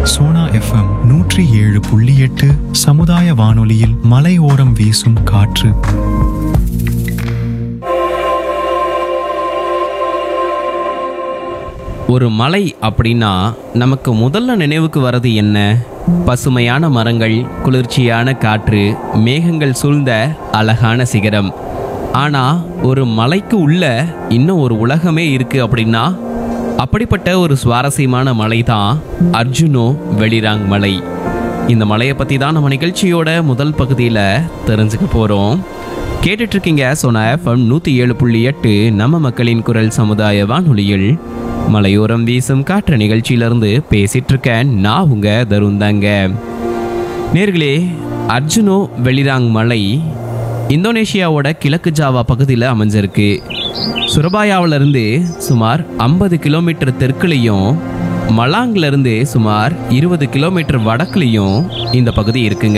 Sona FM நூற்றி ஏழு புள்ளி எட்டு சமுதாய வானொலியில் மலையோரம் வீசும் காற்று ஒரு மலை அப்படின்னா நமக்கு முதல்ல நினைவுக்கு வர்றது என்ன பசுமையான மரங்கள் குளிர்ச்சியான காற்று மேகங்கள் சூழ்ந்த அழகான சிகரம் ஆனா ஒரு மலைக்கு உள்ள இன்னும் ஒரு உலகமே இருக்கு அப்படின்னா அப்படிப்பட்ட ஒரு சுவாரஸ்யமான மலை தான் அர்ஜுனோ வெளிராங் மலை இந்த மலையை பற்றி தான் நம்ம நிகழ்ச்சியோட முதல் பகுதியில் தெரிஞ்சுக்க போகிறோம் கேட்டுட்டு இருக்கீங்க சோனா எஃப்எம் நூற்றி ஏழு புள்ளி எட்டு நம்ம மக்களின் குரல் சமுதாய வானொலியில் மலையோரம் வீசும் காற்று நிகழ்ச்சியிலிருந்து பேசிட்டு இருக்கேன் நான் உங்க தருண் தாங்க நேர்களே அர்ஜுனோ வெளிராங் மலை இந்தோனேஷியாவோட கிழக்கு ஜாவா பகுதியில் அமைஞ்சிருக்கு சுரபாயாவுல இருந்து சுமார் ஐம்பது கிலோமீட்டர் தெற்குலையும் மலாங்ல இருந்து சுமார் இருபது கிலோமீட்டர் வடக்குலையும் இந்த பகுதி இருக்குங்க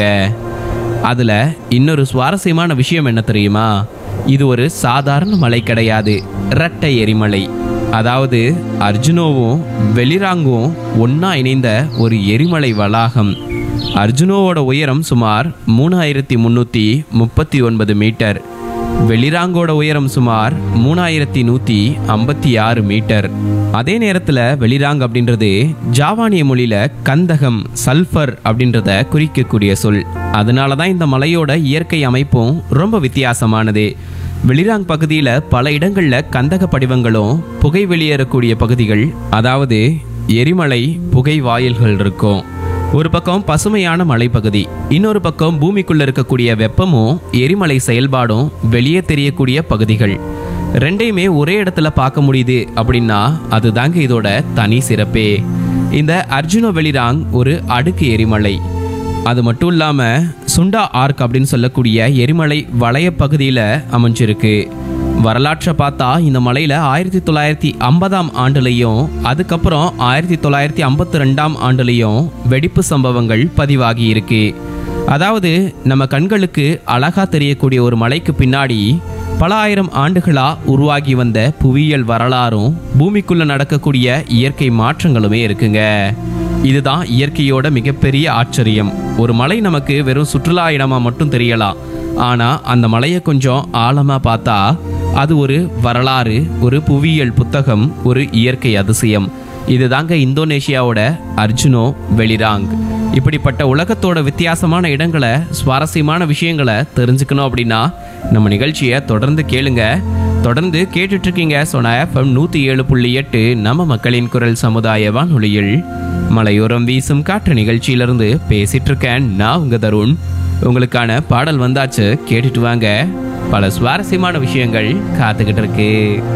அதுல இன்னொரு சுவாரஸ்யமான விஷயம் என்ன தெரியுமா இது ஒரு சாதாரண மலை கிடையாது இரட்டை எரிமலை அதாவது அர்ஜுனோவும் வெளிராங்கும் ஒண்ணா இணைந்த ஒரு எரிமலை வளாகம் அர்ஜுனோவோட உயரம் சுமார் மூணாயிரத்தி முந்நூற்றி முப்பத்தி ஒன்பது மீட்டர் வெளிராங்கோட உயரம் சுமார் மூணாயிரத்தி நூற்றி ஐம்பத்தி ஆறு மீட்டர் அதே நேரத்தில் வெளிராங் அப்படின்றது ஜாவானிய மொழியில கந்தகம் சல்ஃபர் அப்படின்றத குறிக்கக்கூடிய சொல் அதனால தான் இந்த மலையோட இயற்கை அமைப்பும் ரொம்ப வித்தியாசமானது வெளிராங் பகுதியில் பல இடங்களில் கந்தக படிவங்களும் புகை வெளியேறக்கூடிய பகுதிகள் அதாவது எரிமலை புகை வாயில்கள் இருக்கும் ஒரு பக்கம் பசுமையான மலைப்பகுதி இன்னொரு பக்கம் பூமிக்குள்ள இருக்கக்கூடிய வெப்பமும் எரிமலை செயல்பாடும் வெளியே தெரியக்கூடிய பகுதிகள் ரெண்டையுமே ஒரே இடத்துல பார்க்க முடியுது அப்படின்னா அதுதாங்க இதோட தனி சிறப்பே இந்த அர்ஜுன வெளிராங் ஒரு அடுக்கு எரிமலை அது மட்டும் இல்லாம சுண்டா ஆர்க் அப்படின்னு சொல்லக்கூடிய எரிமலை வளைய பகுதியில் அமைஞ்சிருக்கு வரலாற்றை பார்த்தா இந்த மலையில ஆயிரத்தி தொள்ளாயிரத்தி ஐம்பதாம் ஆண்டுலையும் அதுக்கப்புறம் ஆயிரத்தி தொள்ளாயிரத்தி ஐம்பத்தி ரெண்டாம் ஆண்டுலையும் வெடிப்பு சம்பவங்கள் பதிவாகி இருக்கு அதாவது நம்ம கண்களுக்கு அழகா தெரியக்கூடிய ஒரு மலைக்கு பின்னாடி பல ஆயிரம் ஆண்டுகளா உருவாகி வந்த புவியியல் வரலாறும் பூமிக்குள்ள நடக்கக்கூடிய இயற்கை மாற்றங்களுமே இருக்குங்க இதுதான் இயற்கையோட மிகப்பெரிய ஆச்சரியம் ஒரு மலை நமக்கு வெறும் சுற்றுலா இடமா மட்டும் தெரியலாம் ஆனா அந்த மலையை கொஞ்சம் ஆழமா பார்த்தா அது ஒரு வரலாறு ஒரு புவியியல் புத்தகம் ஒரு இயற்கை அதிசயம் இதுதாங்க இந்தோனேஷியாவோட அர்ஜுனோ வெளிராங் இப்படிப்பட்ட உலகத்தோட வித்தியாசமான இடங்களை சுவாரஸ்யமான விஷயங்களை தெரிஞ்சுக்கணும் அப்படின்னா நம்ம நிகழ்ச்சியை தொடர்ந்து கேளுங்க தொடர்ந்து கேட்டுட்டு இருக்கீங்க சோனா எஃப்எம் நூற்றி ஏழு புள்ளி எட்டு நம்ம மக்களின் குரல் சமுதாய வானொலியில் மலையோரம் வீசும் காற்று நிகழ்ச்சியிலிருந்து பேசிட்டு இருக்கேன் நான் உங்க தருண் உங்களுக்கான பாடல் வந்தாச்சு கேட்டுட்டு வாங்க பல சுவாரஸ்யமான விஷயங்கள் காத்துக்கிட்டு இருக்கு